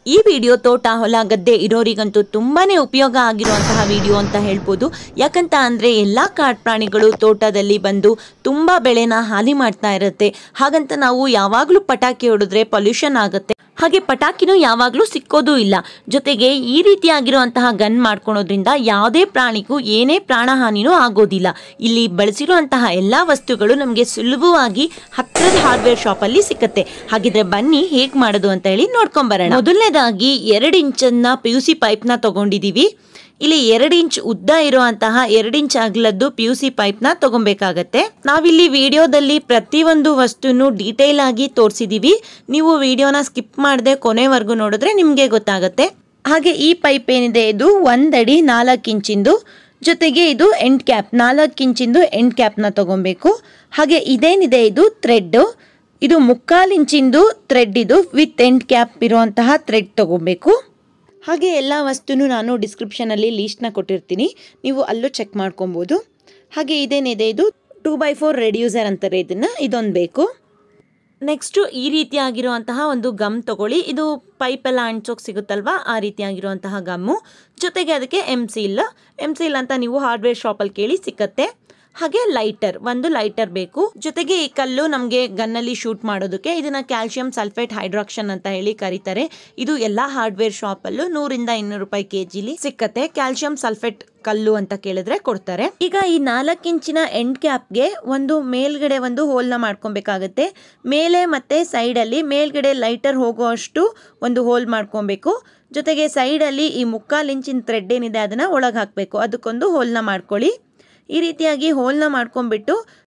ಈ ವಿಡಿಯೋ ತೋಟ ಹೊಲ ಗದ್ದೆ ಇರೋರಿಗಂತೂ ತುಂಬಾನೇ ಉಪಯೋಗ ಆಗಿರುವಂತಹ ವಿಡಿಯೋ ಅಂತ ಹೇಳ್ಬೋದು ಯಾಕಂತ ಅಂದ್ರೆ ಎಲ್ಲಾ ಕಾಡು ಪ್ರಾಣಿಗಳು ತೋಟದಲ್ಲಿ ಬಂದು ತುಂಬಾ ಬೆಳೆನ ಹಾನಿ ಮಾಡ್ತಾ ಇರುತ್ತೆ ಹಾಗಂತ ನಾವು ಯಾವಾಗಲೂ ಪಟಾಕಿ ಹೊಡೆದ್ರೆ ಪೊಲ್ಯೂಷನ್ ಆಗುತ್ತೆ ಹಾಗೆ ಪಟಾಕಿನೂ ಯಾವಾಗಲೂ ಸಿಕ್ಕೋದು ಇಲ್ಲ ಜೊತೆಗೆ ಈ ರೀತಿಯಾಗಿರುವಂತಹ ಗನ್ ಮಾಡ್ಕೊಳೋದ್ರಿಂದ ಯಾವುದೇ ಪ್ರಾಣಿಗೂ ಏನೇ ಪ್ರಾಣಹಾನಿನೂ ಆಗೋದಿಲ್ಲ ಇಲ್ಲಿ ಬಳಸಿರುವಂತಹ ಎಲ್ಲಾ ವಸ್ತುಗಳು ನಮಗೆ ಸುಲಭವಾಗಿ ಹತ್ತಿರದ ಹಾರ್ಡ್ವೇರ್ ಶಾಪಲ್ಲಿ ಸಿಕ್ಕತ್ತೆ ಹಾಗಿದ್ರೆ ಬನ್ನಿ ಹೇಗ್ ಮಾಡೋದು ಅಂತ ಹೇಳಿ ನೋಡ್ಕೊಂಬರೋಣ ಮೊದಲನೇದಾಗಿ ಎರಡು ಇಂಚನ್ನ ಪಿ ಯು ಸಿ ಪೈಪ್ನ ತಗೊಂಡಿದೀವಿ ಇಲ್ಲಿ ಎರಡು ಇಂಚ್ ಉದ್ದ ಇರುವಂತಹ ಎರಡು ಇಂಚ್ ಅಗಲದ್ದು ಪಿ ಯು ಸಿ ಪೈಪ್ನ ತಗೊಬೇಕಾಗತ್ತೆ ನಾವಿಲ್ಲಿ ವಿಡಿಯೋದಲ್ಲಿ ಪ್ರತಿಯೊಂದು ವಸ್ತುನು ಡೀಟೇಲ್ ಆಗಿ ತೋರಿಸಿದೀವಿ ನೀವು ವಿಡಿಯೋನ ಸ್ಕಿಪ್ ಮಾಡದೆ ಕೊನೆವರೆಗೂ ನೋಡಿದ್ರೆ ನಿಮಗೆ ಗೊತ್ತಾಗತ್ತೆ ಹಾಗೆ ಈ ಪೈಪ್ ಏನಿದೆ ಇದು ಒಂದಡಿ ನಾಲ್ಕು ಇಂಚಿಂದು ಜೊತೆಗೆ ಇದು ಎಂಡ್ ಕ್ಯಾಪ್ ನಾಲ್ಕು ಇಂಚಿಂದು ಎಂಡ್ ಕ್ಯಾಪ್ನ ತಗೊಬೇಕು ಹಾಗೆ ಇದೇನಿದೆ ಇದು ಥ್ರೆಡ್ ಇದು ಮುಕ್ಕಾಲು ಇಂಚಿಂದು ಥ್ರೆಡ್ ಇದು ವಿತ್ ಎಂಡ್ ಕ್ಯಾಪ್ ಇರುವಂತಹ ಥ್ರೆಡ್ ತಗೊಬೇಕು ಹಾಗೆ ಎಲ್ಲ ವಸ್ತುನು ನಾನು ಡಿಸ್ಕ್ರಿಪ್ಷನಲ್ಲಿ ಲೀಸ್ಟ್ನ ಕೊಟ್ಟಿರ್ತೀನಿ ನೀವು ಅಲ್ಲೂ ಚೆಕ್ ಮಾಡ್ಕೊಬೋದು ಹಾಗೆ ಇದೇನಿದೆ ಇದು ಟೂ ಬೈ ಫೋರ್ ರೆಡ್ಯೂಸರ್ ಅಂತಾರೆ ಇದನ್ನು ಇದೊಂದು ಬೇಕು ನೆಕ್ಸ್ಟು ಈ ರೀತಿಯಾಗಿರುವಂತಹ ಒಂದು ಗಮ್ ತಗೊಳ್ಳಿ ಇದು ಪೈಪೆಲ್ಲ ಅಂಟ್ಸೋಕೆ ಸಿಗುತ್ತಲ್ವಾ ಆ ರೀತಿಯಾಗಿರುವಂತಹ ಗಮ್ಮು ಜೊತೆಗೆ ಅದಕ್ಕೆ ಎಮ್ ಸೀಲ್ ಎಮ್ ಸೀಲ್ ಅಂತ ನೀವು ಹಾರ್ಡ್ವೇರ್ ಶಾಪಲ್ಲಿ ಕೇಳಿ ಸಿಕ್ಕತ್ತೆ ಹಾಗೆ ಲೈಟರ್ ಒಂದು ಲೈಟರ್ ಬೇಕು ಜೊತೆಗೆ ಈ ಕಲ್ಲು ನಮಗೆ ಗನ್ನಲ್ಲಿ ಶೂಟ್ ಮಾಡೋದಕ್ಕೆ ಇದನ್ನ ಕ್ಯಾಲ್ಸಿಯಂ ಸಲ್ಫೇಟ್ ಹೈಡ್ರಾಕ್ಷನ್ ಅಂತ ಹೇಳಿ ಕರೀತಾರೆ ಇದು ಎಲ್ಲ ಹಾರ್ಡ್ವೇರ್ ಶಾಪಲ್ಲೂ ನೂರಿಂದ ಇನ್ನೂರು ರೂಪಾಯಿ ಕೆ ಜಿಲಿ ಸಿಕ್ಕತ್ತೆ ಕ್ಯಾಲ್ಸಿಯಂ ಸಲ್ಫೇಟ್ ಕಲ್ಲು ಅಂತ ಕೇಳಿದ್ರೆ ಕೊಡ್ತಾರೆ ಈಗ ಈ ನಾಲ್ಕು ಇಂಚಿನ ಎಂಡ್ ಕ್ಯಾಪ್ಗೆ ಒಂದು ಮೇಲ್ಗಡೆ ಒಂದು ಹೋಲ್ನ ಮಾಡ್ಕೊಬೇಕಾಗತ್ತೆ ಮೇಲೆ ಮತ್ತೆ ಸೈಡಲ್ಲಿ ಮೇಲ್ಗಡೆ ಲೈಟರ್ ಹೋಗುವಷ್ಟು ಒಂದು ಹೋಲ್ ಮಾಡ್ಕೊಬೇಕು ಜೊತೆಗೆ ಸೈಡಲ್ಲಿ ಈ ಮುಕ್ಕಾಲು ಇಂಚಿನ ಥ್ರೆಡ್ ಏನಿದೆ ಅದನ್ನ ಒಳಗೆ ಹಾಕಬೇಕು ಅದಕ್ಕೊಂದು ಹೋಲ್ನ ಮಾಡ್ಕೊಳ್ಳಿ ಈ ರೀತಿಯಾಗಿ ಹೋಲ್ನ ಮಾಡ್ಕೊಂಡ್ಬಿಟ್ಟು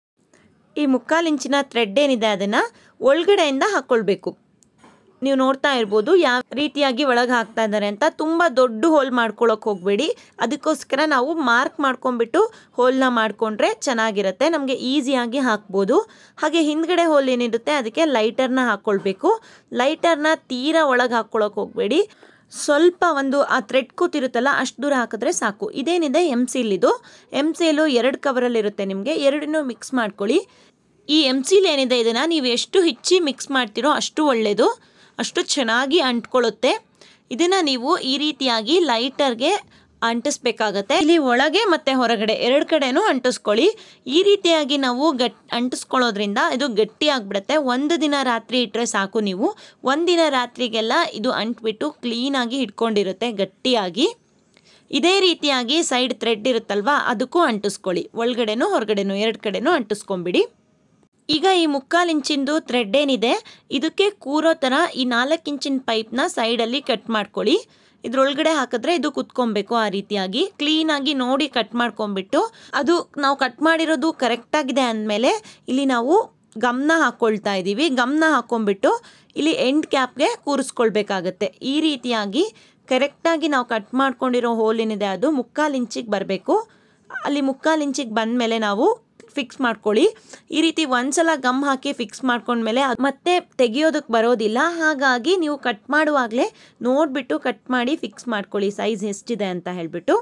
ಈ ಮುಕ್ಕಾಲು ಇಂಚಿನ ಥ್ರೆಡ್ ಏನಿದೆ ಅದನ್ನು ಒಳಗಡೆಯಿಂದ ಹಾಕ್ಕೊಳ್ಬೇಕು ನೀವು ನೋಡ್ತಾ ಇರ್ಬೋದು ಯಾವ ರೀತಿಯಾಗಿ ಒಳಗೆ ಹಾಕ್ತಾ ಇದ್ದಾರೆ ಅಂತ ತುಂಬ ದೊಡ್ಡ ಹೋಲ್ ಮಾಡ್ಕೊಳ್ಳೋಕೆ ಹೋಗಬೇಡಿ ಅದಕ್ಕೋಸ್ಕರ ನಾವು ಮಾರ್ಕ್ ಮಾಡ್ಕೊಂಡ್ಬಿಟ್ಟು ಹೋಲ್ನ ಮಾಡಿಕೊಂಡ್ರೆ ಚೆನ್ನಾಗಿರುತ್ತೆ ನಮಗೆ ಈಸಿಯಾಗಿ ಹಾಕ್ಬೋದು ಹಾಗೆ ಹಿಂದ್ಗಡೆ ಹೋಲ್ ಏನಿರುತ್ತೆ ಅದಕ್ಕೆ ಲೈಟರ್ನ ಹಾಕ್ಕೊಳ್ಬೇಕು ಲೈಟರ್ನ ತೀರಾ ಒಳಗೆ ಹಾಕ್ಕೊಳ್ಳೋಕೆ ಹೋಗಬೇಡಿ ಸ್ವಲ್ಪ ಒಂದು ಆ ಥ್ರೆಡ್ ಕೂತಿರುತ್ತಲ್ಲ ಅಷ್ಟು ದೂರ ಹಾಕಿದ್ರೆ ಸಾಕು ಇದೇನಿದೆ ಎಮ್ ಸೀಲ್ ಇದು ಎಮ್ ಸೀಲು ಎರಡು ಕವರಲ್ಲಿರುತ್ತೆ ನಿಮಗೆ ಎರಡನ್ನೂ ಮಿಕ್ಸ್ ಮಾಡ್ಕೊಳ್ಳಿ ಈ ಎಮ್ ಸೀಲ್ ಏನಿದೆ ಇದನ್ನು ನೀವು ಎಷ್ಟು ಹೆಚ್ಚಿ ಮಿಕ್ಸ್ ಮಾಡ್ತೀರೋ ಅಷ್ಟು ಒಳ್ಳೆಯದು ಅಷ್ಟು ಚೆನ್ನಾಗಿ ಅಂಟ್ಕೊಳ್ಳುತ್ತೆ ಇದನ್ನು ನೀವು ಈ ರೀತಿಯಾಗಿ ಲೈಟರ್ಗೆ ಅಂಟಿಸ್ಬೇಕಾಗತ್ತೆ ಇಲ್ಲಿ ಒಳಗೆ ಮತ್ತೆ ಹೊರಗಡೆ ಎರಡು ಕಡೆನೂ ಅಂಟಿಸ್ಕೊಳ್ಳಿ ಈ ರೀತಿಯಾಗಿ ನಾವು ಗಟ್ ಅಂಟಿಸ್ಕೊಳ್ಳೋದ್ರಿಂದ ಇದು ಗಟ್ಟಿ ಆಗಿಬಿಡುತ್ತೆ ಒಂದು ದಿನ ರಾತ್ರಿ ಇಟ್ಟರೆ ಸಾಕು ನೀವು ಒಂದಿನ ರಾತ್ರಿಗೆಲ್ಲ ಇದು ಅಂಟ್ಬಿಟ್ಟು ಕ್ಲೀನಾಗಿ ಇಟ್ಕೊಂಡಿರುತ್ತೆ ಗಟ್ಟಿಯಾಗಿ ಇದೇ ರೀತಿಯಾಗಿ ಸೈಡ್ ಥ್ರೆಡ್ ಇರುತ್ತಲ್ವಾ ಅದಕ್ಕೂ ಅಂಟಿಸ್ಕೊಳ್ಳಿ ಒಳಗಡೆನೂ ಹೊರಗಡೆನೂ ಎರಡು ಕಡೆನೂ ಅಂಟಿಸ್ಕೊಂಬಿಡಿ ಈಗ ಈ ಮುಕ್ಕಾಲು ಇಂಚಿಂದು ಥ್ರೆಡ್ ಏನಿದೆ ಇದಕ್ಕೆ ಕೂರೋ ಥರ ಈ ನಾಲ್ಕು ಇಂಚಿನ ಪೈಪ್ನ ಸೈಡಲ್ಲಿ ಕಟ್ ಮಾಡ್ಕೊಳ್ಳಿ ಇದ್ರೊಳಗಡೆ ಹಾಕಿದ್ರೆ ಇದು ಕುತ್ಕೊಬೇಕು ಆ ರೀತಿಯಾಗಿ ಕ್ಲೀನಾಗಿ ನೋಡಿ ಕಟ್ ಮಾಡ್ಕೊಂಬಿಟ್ಟು ಅದು ನಾವು ಕಟ್ ಮಾಡಿರೋದು ಕರೆಕ್ಟಾಗಿದೆ ಅಂದಮೇಲೆ ಇಲ್ಲಿ ನಾವು ಗಮ್ನ ಹಾಕ್ಕೊಳ್ತಾ ಇದ್ದೀವಿ ಗಮ್ನ ಹಾಕ್ಕೊಂಬಿಟ್ಟು ಇಲ್ಲಿ ಎಂಡ್ ಕ್ಯಾಪ್ಗೆ ಕೂರಿಸ್ಕೊಳ್ಬೇಕಾಗತ್ತೆ ಈ ರೀತಿಯಾಗಿ ಕರೆಕ್ಟಾಗಿ ನಾವು ಕಟ್ ಮಾಡ್ಕೊಂಡಿರೋ ಹೋಲ್ ಏನಿದೆ ಅದು ಮುಕ್ಕಾಲು ಇಂಚಿಗೆ ಬರಬೇಕು ಅಲ್ಲಿ ಮುಕ್ಕಾಲು ಇಂಚಿಗೆ ಬಂದಮೇಲೆ ನಾವು ಫಿಕ್ಸ್ ಮಾಡ್ಕೊಳ್ಳಿ ಈ ರೀತಿ ಒಂದ್ಸಲ ಗಮ್ ಹಾಕಿ ಫಿಕ್ಸ್ ಮಾಡ್ಕೊಂಡ್ಮೇಲೆ ಅದ್ ಮತ್ತೆ ತೆಗಿಯೋದಕ್ಕೆ ಬರೋದಿಲ್ಲ ಹಾಗಾಗಿ ನೀವು ಕಟ್ ಮಾಡುವಾಗಲೇ ನೋಡಿಬಿಟ್ಟು ಕಟ್ ಮಾಡಿ ಫಿಕ್ಸ್ ಮಾಡ್ಕೊಳ್ಳಿ ಸೈಜ್ ಎಷ್ಟಿದೆ ಅಂತ ಹೇಳಿಬಿಟ್ಟು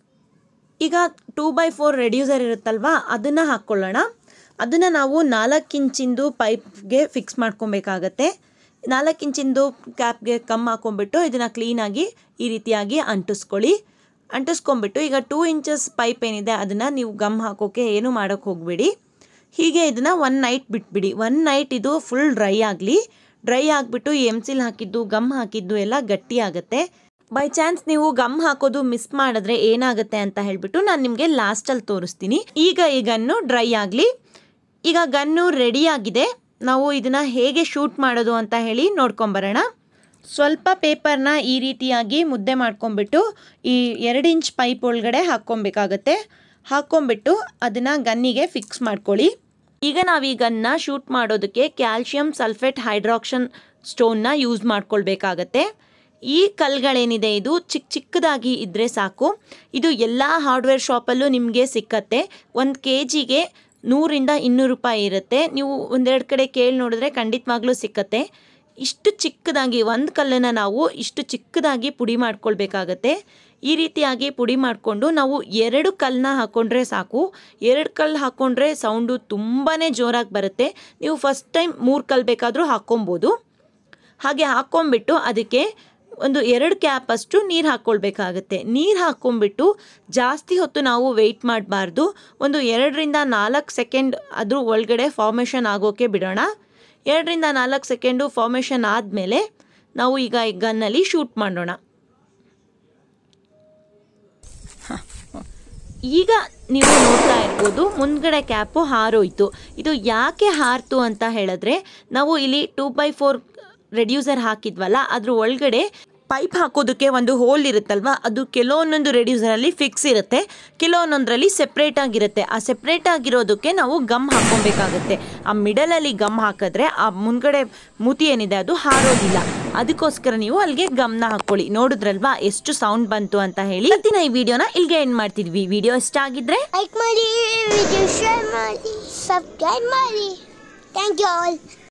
ಈಗ ಟೂ ಬೈ ಫೋರ್ ರೆಡ್ಯೂಸರ್ ಇರುತ್ತಲ್ವಾ ಅದನ್ನು ಹಾಕ್ಕೊಳ್ಳೋಣ ಅದನ್ನು ನಾವು ನಾಲ್ಕು ಇಂಚಿಂದು ಪೈಪ್ಗೆ ಫಿಕ್ಸ್ ಮಾಡ್ಕೊಬೇಕಾಗತ್ತೆ ನಾಲ್ಕು ಇಂಚಿಂದು ಕ್ಯಾಪ್ಗೆ ಕಮ್ ಹಾಕೊಂಡ್ಬಿಟ್ಟು ಇದನ್ನು ಕ್ಲೀನಾಗಿ ಈ ರೀತಿಯಾಗಿ ಅಂಟಿಸ್ಕೊಳ್ಳಿ ಅಂಟಿಸ್ಕೊಂಡ್ಬಿಟ್ಟು ಈಗ ಟೂ ಇಂಚಸ್ ಪೈಪ್ ಏನಿದೆ ಅದನ್ನು ನೀವು ಗಮ್ ಹಾಕೋಕ್ಕೆ ಏನು ಮಾಡೋಕ್ಕೆ ಹೋಗಬೇಡಿ ಹೀಗೆ ಇದನ್ನು ಒನ್ ನೈಟ್ ಬಿಟ್ಬಿಡಿ ಒನ್ ನೈಟ್ ಇದು ಫುಲ್ ಡ್ರೈ ಆಗಲಿ ಡ್ರೈ ಆಗಿಬಿಟ್ಟು ಎಮ್ಸಿಲ್ ಹಾಕಿದ್ದು ಗಮ್ ಹಾಕಿದ್ದು ಎಲ್ಲ ಗಟ್ಟಿ ಆಗುತ್ತೆ ಬೈ ಚಾನ್ಸ್ ನೀವು ಗಮ್ ಹಾಕೋದು ಮಿಸ್ ಮಾಡಿದ್ರೆ ಏನಾಗುತ್ತೆ ಅಂತ ಹೇಳ್ಬಿಟ್ಟು ನಾನು ನಿಮಗೆ ಲಾಸ್ಟಲ್ಲಿ ತೋರಿಸ್ತೀನಿ ಈಗ ಈ ಗನ್ನು ಡ್ರೈ ಆಗಲಿ ಈಗ ಗನ್ನು ರೆಡಿ ಆಗಿದೆ ನಾವು ಇದನ್ನು ಹೇಗೆ ಶೂಟ್ ಮಾಡೋದು ಅಂತ ಹೇಳಿ ನೋಡ್ಕೊಂಬರೋಣ ಸ್ವಲ್ಪ ಪೇಪರ್ನ ಈ ರೀತಿಯಾಗಿ ಮುದ್ದೆ ಮಾಡ್ಕೊಂಬಿಟ್ಟು ಈ ಎರಡು ಇಂಚ್ ಪೈಪ್ ಒಳಗಡೆ ಹಾಕ್ಕೊಬೇಕಾಗತ್ತೆ ಹಾಕ್ಕೊಂಬಿಟ್ಟು ಅದನ್ನು ಗನ್ನಿಗೆ ಫಿಕ್ಸ್ ಮಾಡ್ಕೊಳ್ಳಿ ಈಗ ನಾವು ಈ ಗನ್ನ ಶೂಟ್ ಮಾಡೋದಕ್ಕೆ ಕ್ಯಾಲ್ಶಿಯಂ ಸಲ್ಫೇಟ್ ಹೈಡ್ರಾಕ್ಷನ್ ಸ್ಟೋನ್ನ ಯೂಸ್ ಮಾಡ್ಕೊಳ್ಬೇಕಾಗತ್ತೆ ಈ ಕಲ್ಗಳೇನಿದೆ ಇದು ಚಿಕ್ಕ ಚಿಕ್ಕದಾಗಿ ಇದ್ದರೆ ಸಾಕು ಇದು ಎಲ್ಲ ಹಾರ್ಡ್ವೇರ್ ಶಾಪಲ್ಲೂ ನಿಮಗೆ ಸಿಕ್ಕತ್ತೆ ಒಂದು ಕೆ ಜಿಗೆ ನೂರಿಂದ ಇನ್ನೂರು ರೂಪಾಯಿ ಇರುತ್ತೆ ನೀವು ಒಂದೆರಡು ಕಡೆ ಕೇಳಿ ನೋಡಿದ್ರೆ ಖಂಡಿತವಾಗ್ಲೂ ಸಿಕ್ಕತ್ತೆ ಇಷ್ಟು ಚಿಕ್ಕದಾಗಿ ಒಂದು ಕಲ್ಲನ್ನು ನಾವು ಇಷ್ಟು ಚಿಕ್ಕದಾಗಿ ಪುಡಿ ಮಾಡ್ಕೊಳ್ಬೇಕಾಗತ್ತೆ ಈ ರೀತಿಯಾಗಿ ಪುಡಿ ಮಾಡಿಕೊಂಡು ನಾವು ಎರಡು ಕಲ್ಲನ್ನ ಹಾಕ್ಕೊಂಡ್ರೆ ಸಾಕು ಎರಡು ಕಲ್ಲು ಹಾಕ್ಕೊಂಡ್ರೆ ಸೌಂಡು ತುಂಬಾ ಜೋರಾಗಿ ಬರುತ್ತೆ ನೀವು ಫಸ್ಟ್ ಟೈಮ್ ಮೂರು ಕಲ್ಲು ಬೇಕಾದರೂ ಹಾಕ್ಕೊಬೋದು ಹಾಗೆ ಹಾಕ್ಕೊಂಬಿಟ್ಟು ಅದಕ್ಕೆ ಒಂದು ಎರಡು ಕ್ಯಾಪ್ ಅಷ್ಟು ನೀರು ಹಾಕ್ಕೊಳ್ಬೇಕಾಗತ್ತೆ ನೀರು ಹಾಕ್ಕೊಂಡ್ಬಿಟ್ಟು ಜಾಸ್ತಿ ಹೊತ್ತು ನಾವು ವೆಯ್ಟ್ ಮಾಡಬಾರ್ದು ಒಂದು ಎರಡರಿಂದ ನಾಲ್ಕು ಸೆಕೆಂಡ್ ಅದ್ರ ಒಳಗಡೆ ಫಾರ್ಮೇಷನ್ ಆಗೋಕ್ಕೆ ಬಿಡೋಣ ಎರಡರಿಂದ ನಾಲ್ಕು ಸೆಕೆಂಡು ಫಾರ್ಮೇಷನ್ ಆದಮೇಲೆ ನಾವು ಈಗ ಈ ಗನ್ನಲ್ಲಿ ಶೂಟ್ ಮಾಡೋಣ ಈಗ ನೀವು ನೋಡ್ತಾ ಇರ್ಬೋದು ಮುಂದ್ಗಡೆ ಕ್ಯಾಪು ಹಾರೋಯ್ತು ಇದು ಯಾಕೆ ಹಾರ್ತು ಅಂತ ಹೇಳಿದ್ರೆ ನಾವು ಇಲ್ಲಿ ಟೂ ಬೈ ಫೋರ್ ರೆಡ್ಯೂಸರ್ ಹಾಕಿದ್ವಲ್ಲ ಅದ್ರ ಒಳಗಡೆ ಪೈಪ್ ಹಾಕೋದಕ್ಕೆ ಒಂದು ಹೋಲ್ ಇರುತ್ತಲ್ವ ಅದು ಕೆಲವೊಂದೊಂದು ರೆಡ್ಯೂಸರಲ್ಲಿ ಫಿಕ್ಸ್ ಇರುತ್ತೆ ಕೆಲವೊಂದೊಂದರಲ್ಲಿ ಸೆಪ್ರೇಟ್ ಆಗಿರುತ್ತೆ ಆ ಸೆಪ್ರೇಟ್ ಆಗಿರೋದಕ್ಕೆ ನಾವು ಗಮ್ ಹಾಕೊಬೇಕಾಗುತ್ತೆ ಆ ಮಿಡಲಲ್ಲಿ ಗಮ್ ಹಾಕಿದ್ರೆ ಆ ಮುಂದ್ಗಡೆ ಮೂತಿ ಏನಿದೆ ಅದು ಹಾರೋದಿಲ್ಲ ಅದಕ್ಕೋಸ್ಕರ ನೀವು ಅಲ್ಲಿಗೆ ಗಮ್ನ ಹಾಕೊಳ್ಳಿ ನೋಡಿದ್ರಲ್ವಾ ಎಷ್ಟು ಸೌಂಡ್ ಬಂತು ಅಂತ ಹೇಳಿ ಇವತ್ತಿನ ಈ ವಿಡಿಯೋನ ಇಲ್ಲಿಗೆ ಎಂಡ್ ಮಾಡ್ತಿದ್ವಿ ವಿಡಿಯೋ ಇಷ್ಟ ಆಗಿದ್ರೆ ಲೈಕ್ ಮಾಡಿ ವಿಡಿಯೋ ಶೇರ್ ಮಾಡಿ ಸಬ್ಸ್ಕ್ರೈಬ್ ಮಾಡಿ ಥ್ಯಾಂಕ್ ಯು ಆಲ್